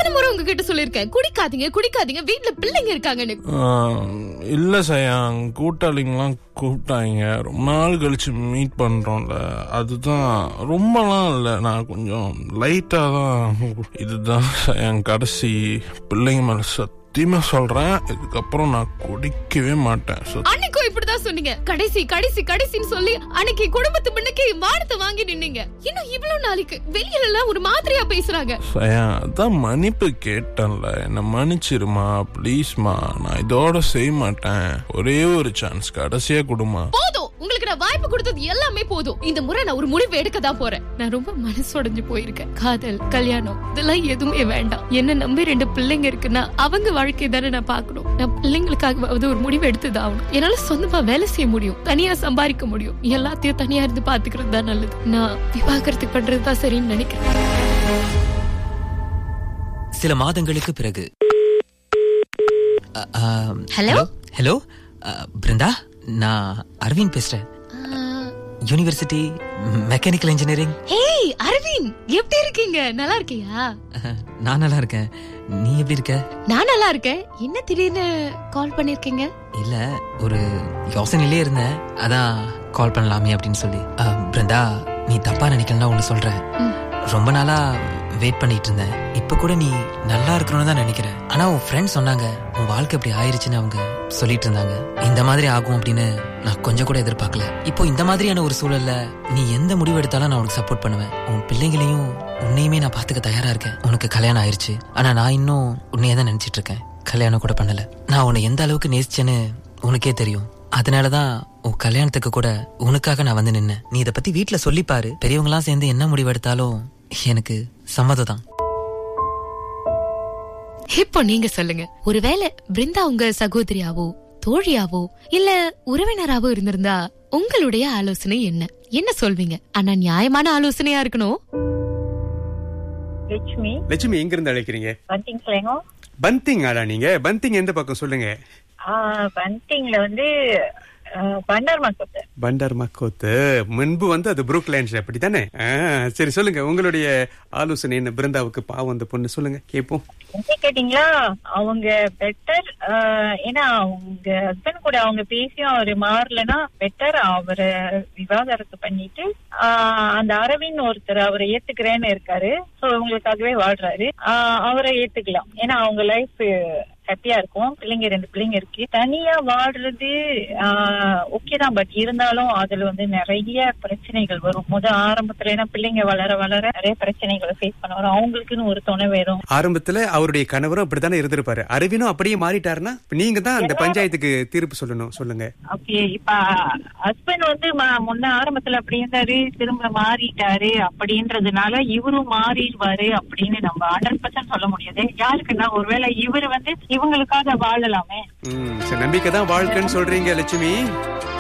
எத்தனை முறை உங்ககிட்ட சொல்லிருக்கேன் குடிக்காதீங்க குடிக்காதீங்க வீட்ல பிள்ளைங்க இருக்காங்கன்னு ஆஹ், இல்ல சயாங் கூட்டாளிங்கெல்லாம் கூப்பிட்டாங்க ரொம்ப நாள் கழிச்சு மீட் பண்றோம்ல அதுதான் ரொம்பலாம் இல்ல நான் கொஞ்சம் லைட்டா தான் இதுதான் சயாங் கடைசி பிள்ளைங்க மேல சத்தியமா சொல்றேன் இதுக்கப்புறம் நான் குடிக்கவே மாட்டேன் சத்- அன்னைக்கும் இப்படிதான் சொன்னீங்க கடைசி கடைசி கடைசின்னு சொல்லி அன்னைக்கு குடும்பத்து முன்னுக்கு வானத்தை வாங்கி நின்னீங்க இன்னும் இவ்வளவு நாளைக்கு வெளியில எல்லாம் ஒரு மாதிரியா பேசுறாங்க சயா அதான் மன்னிப்பு கேட்டேன்ல என்ன மன்னிச்சிருமா ப்ளீஸ்மா நான் இதோட செய்ய மாட்டேன் ஒரே ஒரு சான்ஸ் கடைசியா கொடுமா போதும் உங்களுக்கு நான் வாய்ப்பு கொடுத்தது எல்லாமே போதும் இந்த முறை நான் ஒரு முடிவு எடுக்க தான் போறேன் நான் ரொம்ப மனசுடைஞ்சு போயிருக்கேன் காதல் கல்யாணம் இதெல்லாம் எதுவுமே வேண்டாம் என்ன நம்பி ரெண்டு பிள்ளைங்க இருக்குன்னா அவங்க வாழ்க்கை தானே நான் பார்க்கணும் நான் பிள்ளைங்களுக்காகவாவது ஒரு முடிவு எடுத்துதான் ஆகணும் என்னால சொந்தமா வேலை செய்ய முடியும் தனியா சம்பாதிக்க முடியும் எல்லாத்தையும் தனியா இருந்து பாத்துக்கிறது தான் நல்லது நான் விவாகரத்து பண்றது தான் சரின்னு நினைக்கிறேன் சில மாதங்களுக்கு பிறகு அ, ஆம், Hello? ஹலோ அ, பிருந்தா நான் அரவிந்த் பேசுறேன் university mechanical engineering hey Aravind எப்படி இருக்கீங்க நல்லா இருக்கியா நான் நல்லா இருக்கேன் நீ எப்படி இருக்க நான் நல்லா இருக்கேன் என்ன திடீர்னு கால் பண்ணிருக்கீங்க இல்ல ஒரு யோசனையிலே இருந்தேன் அதான் கால் பண்ணலாமே அப்படின்னு சொல்லி அ, பிருந்தா நீ தப்பா நினைக்கலன்னா ஒண்ணு சொல்றேன் ம். ரொம்ப நாளா வெயிட் பண்ணிட்டு இருந்தேன் இப்ப கூட நீ நல்லா இருக்கணும்னு தான் நினைக்கிறேன் ஆனா உன் ஃப்ரெண்ட் சொன்னாங்க உன் வாழ்க்கை இப்படி ஆயிருச்சுன்னு அவங்க சொல்லிட்டு இருந்தாங்க இந்த மாதிரி ஆகும் அப்படின்னு நான் கொஞ்சம் கூட எதிர்பார்க்கல இப்போ இந்த மாதிரியான ஒரு சூழல்ல நீ எந்த முடிவு எடுத்தாலும் நான் உனக்கு சப்போர்ட் பண்ணுவேன் உன் பிள்ளைங்களையும் உன்னையுமே நான் பாத்துக்க தயாரா இருக்கேன் உனக்கு கல்யாணம் ஆயிருச்சு ஆனா நான் இன்னும் உன்னையே தான் நினைச்சிட்டு இருக்கேன் கல்யாணம் கூட பண்ணல நான் உன்னை எந்த அளவுக்கு நேசிச்சேன்னு உனக்கே தெரியும் அதனாலதான் உன் கல்யாணத்துக்கு கூட உனக்காக நான் வந்து நின்னேன் நீ இத பத்தி வீட்ல சொல்லிப்பாரு பெரியவங்களாம் சேர்ந்து என்ன முடிவு எடுத்தாலும் எனக்கு சம்மதம் தான் இப்போ நீங்க சொல்லுங்க ஒருவேளை பிருந்தா உங்க சகோதரியாவோ தோழியாவோ இல்ல உறவினராவோ இருந்திருந்தா உங்களுடைய ஆலோசனை என்ன என்ன சொல்வீங்க ஆனா நியாயமான ஆலோசனையா இருக்கணும் லட்சுமி லட்சுமி எங்க இருந்து அழைக்கிறீங்க பந்திங் சொல்லுங்க பந்திங் ஆடா நீங்க பந்திங் எந்த பக்கம் சொல்லுங்க பந்திங்ல வந்து பண்டார் மக்கத்து பண்டார் மக்கோத்து முன்பு வந்து அது புரூக் லைன்ஸ் அப்படித்தானே ஆ, சரி சொல்லுங்க உங்களுடைய ஆலோசனை என்ன பிருந்தாவுக்கு பாவம் அந்த பொண்ணு சொல்லுங்க கேப்போம் என்ன கேட்டீங்களா அவங்க பெட்டர் ஏன்னா அவங்க ஹஸ்பண்ட் கூட அவங்க பேசியும் அவரு மாறலன்னா பெட்டர் அவரை விவாகரத்து பண்ணிட்டு ஆஹ், அந்த அரவிந்த் ஒருத்தர் அவரை ஏத்துக்கிறேன்னு இருக்காரு சோ உங்களுக்காகவே வாழ்றாரு ஆஹ், அவரை ஏத்துக்கலாம் ஏன்னா அவங்க லைஃப் ஹாப்பியா இருக்கும் பிள்ளைங்க ரெண்டு பிள்ளைங்க இருக்கு தனியா வாழ்றது ஓகே தான் பட் இருந்தாலும் அதுல வந்து நிறைய பிரச்சனைகள் வரும் முத ஆரம்பத்துல ஏன்னா பிள்ளைங்க வளர வளர நிறைய பிரச்சனைகளை ஃபேஸ் பண்ண வரும் அவங்களுக்குன்னு ஒரு துணை வேணும் ஆரம்பத்துல அவருடைய கணவரும் அப்படித்தானே இருந்திருப்பாரு அரவினும் அப்படியே மாறிட்டாருன்னா நீங்க தான் அந்த பஞ்சாயத்துக்கு தீர்ப்பு சொல்லணும் சொல்லுங்க ஓகே இப்ப ஹஸ்பண்ட் வந்து ம- முன்ன ஆரம்பத்துல அப்படி இருந்தாரு திரும்ப மாறிட்டாரு அப்படின்றதுனால இவரும் மாறிடுவாரு அப்படின்னு நம்ம ஹண்ட்ரட் பர்சன்ட் சொல்ல முடியாது யாருக்குன்னா ஒருவேளை இவர் வந்து இவங்களுக்காக வாழலாமே ம் சரி நம்பிக்கை தான் வாழ்க்கைன்னு சொல்றீங்க லட்சுமி